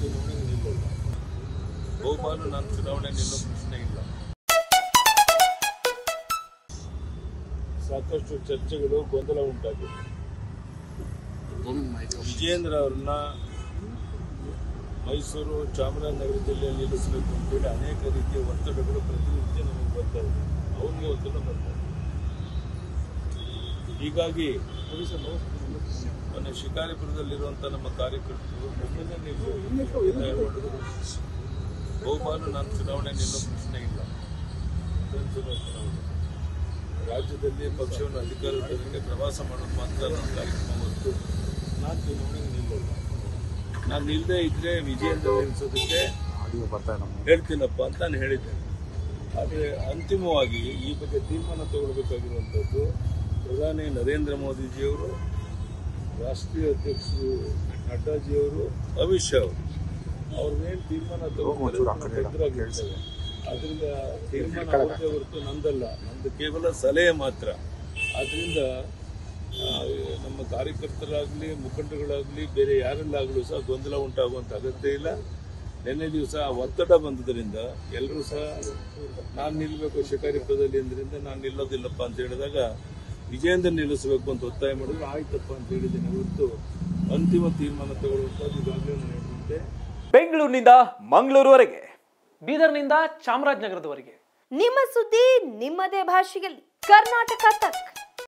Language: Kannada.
ಚುನಾವಣೆಗೆ ನಿಲ್ಲಲ್ಲ ಬಹುಪಾಲು ನಾನು ಚುನಾವಣೆ ನಿಲ್ಲೋ ಪ್ರಶ್ನೆ ಇಲ್ಲ ಸಾಕಷ್ಟು ಚರ್ಚೆಗಳು ಗೊಂದಲ ಉಂಟಾಗಿದೆ ವಿಜೇಂದ್ರ ಅವ್ರನ್ನ ಮೈಸೂರು ಚಾಮರಾಜನಗರ ಜಿಲ್ಲೆಯಲ್ಲಿ ನಿಲ್ಲಿಸಬೇಕು ಅಂತೇಳಿ ಅನೇಕ ರೀತಿಯ ಒತ್ತಡಗಳು ಪ್ರತಿನಿತ್ಯ ನಮಗೆ ಬರ್ತಾ ಇದೆ ಅವ್ರಿಗೆ ಒತ್ತಡ ಬರ್ತಾ ಇದೆ ಹೀಗಾಗಿ ಮೊನ್ನೆ ಶಿಕಾರಿಪುರದಲ್ಲಿರುವಂಥ ನಮ್ಮ ಕಾರ್ಯಕರ್ತರು ನಮ್ಮನ್ನೇ ನಿಲ್ಲಿಸಿ ಒತ್ತಾಯ ಮಾಡಿದ್ರು ಬಹುಪಾಲು ನಾನು ಚುನಾವಣೆ ನಿಲ್ಲೋ ಪ್ರಶ್ನೆ ಇಲ್ಲ ವಿಧಾನಸಭಾ ಚುನಾವಣೆ ರಾಜ್ಯದಲ್ಲಿ ಪಕ್ಷವನ್ನು ಅಧಿಕಾರಕ್ಕೆ ಪ್ರವಾಸ ಮಾಡೋದು ಮಾತ್ರ ನನ್ನ ಕಾರ್ಯಕ್ರಮ ಹೊರತು ನಾನು ಚುನಾವಣೆಗೆ ನಿಲ್ಲಲ್ಲ ನಾನು ನಿಲ್ಲದೆ ಇದ್ರೆ ವಿಜಯೇಂದ್ರ ನಿಲ್ಲಿಸೋದಕ್ಕೆ ಹೇಳ್ತೀನಪ್ಪ ಅಂತ ನಾನು ಹೇಳಿದ್ದೇನೆ ಆದರೆ ಅಂತಿಮವಾಗಿ ಈ ಬಗ್ಗೆ ತೀರ್ಮಾನ ತಗೊಳ್ಬೇಕಾಗಿರುವಂಥದ್ದು ಪ್ರಧಾನಿ ನರೇಂದ್ರ ಮೋದಿಜಿಯವರು ರಾಷ್ಟ್ರೀಯ ಅಧ್ಯಕ್ಷರು ನಡ್ಡಾಜಿಯವರು ಅಮಿತ್ ಶಾ ಅವರು ಅವ್ರನ್ನೇನು ತೀರ್ಮಾನ ತಗೊಂಡ್ರೆ ಭದ್ರಾಗಿರ್ತವೆ ಅದರಿಂದ ತೀರ್ಮಾನ ಅವ್ರದ್ದೇ ಹೊರತು ನಂದಲ್ಲ ನಂದು ಕೇವಲ ಸಲಹೆ ಮಾತ್ರ ಆದ್ರಿಂದ ಆ, ನಮ್ಮ ಕಾರ್ಯಕರ್ತರಾಗಲಿ ಮುಖಂಡಗಳಾಗಲಿ ಬೇರೆ ಯಾರಲ್ಲಾಗಲೂ ಸಹ ಗೊಂದಲ ಉಂಟಾಗುವಂಥ ಅಗತ್ಯ ಇಲ್ಲ ನಿನ್ನೆ ದಿವಸ ಒತ್ತಡ ಬಂದದ್ರಿಂದ ಎಲ್ಲರೂ ಸಹ ನಾನು ನಿಲ್ಲಬೇಕು ಶಿಕಾರಿಪುರದಲ್ಲಿ ಅಂದ್ರಿಂದ ನಾನು ನಿಲ್ಲೋದಿಲ್ಲಪ್ಪ ಅಂತ ಹೇಳಿದಾಗ ವಿಜೇಂದ್ರ ನಿಲ್ಲಿಸಬೇಕು ಅಂತ ಒತ್ತಾಯ ಮಾಡಿದ್ರು ಆಯ್ತಪ್ಪ ಅಂತ ಹೇಳಿದ್ದೇನೆ ಹೊರತು ಅಂತಿಮ ತೀರ್ಮಾನ ತಗೊಳ್ಳುವಂಥದ್ದು ಈಗಾಗಲೇ ನಾನು ಹೇಳಿದ್ದೆ ಬೆಂಗಳೂರಿನಿಂದ ಮಂಗಳೂರುವರೆಗೆ ಬೀದರ್ನಿಂದ ಚಾಮರಾಜನಗರದವರೆಗೆ ನಿಮ್ಮ ಸುದ್ದಿ ನಿಮ್ಮದೇ ಭಾಷೆಯಲ್ಲಿ ಕರ್ನಾಟಕ ತಕ್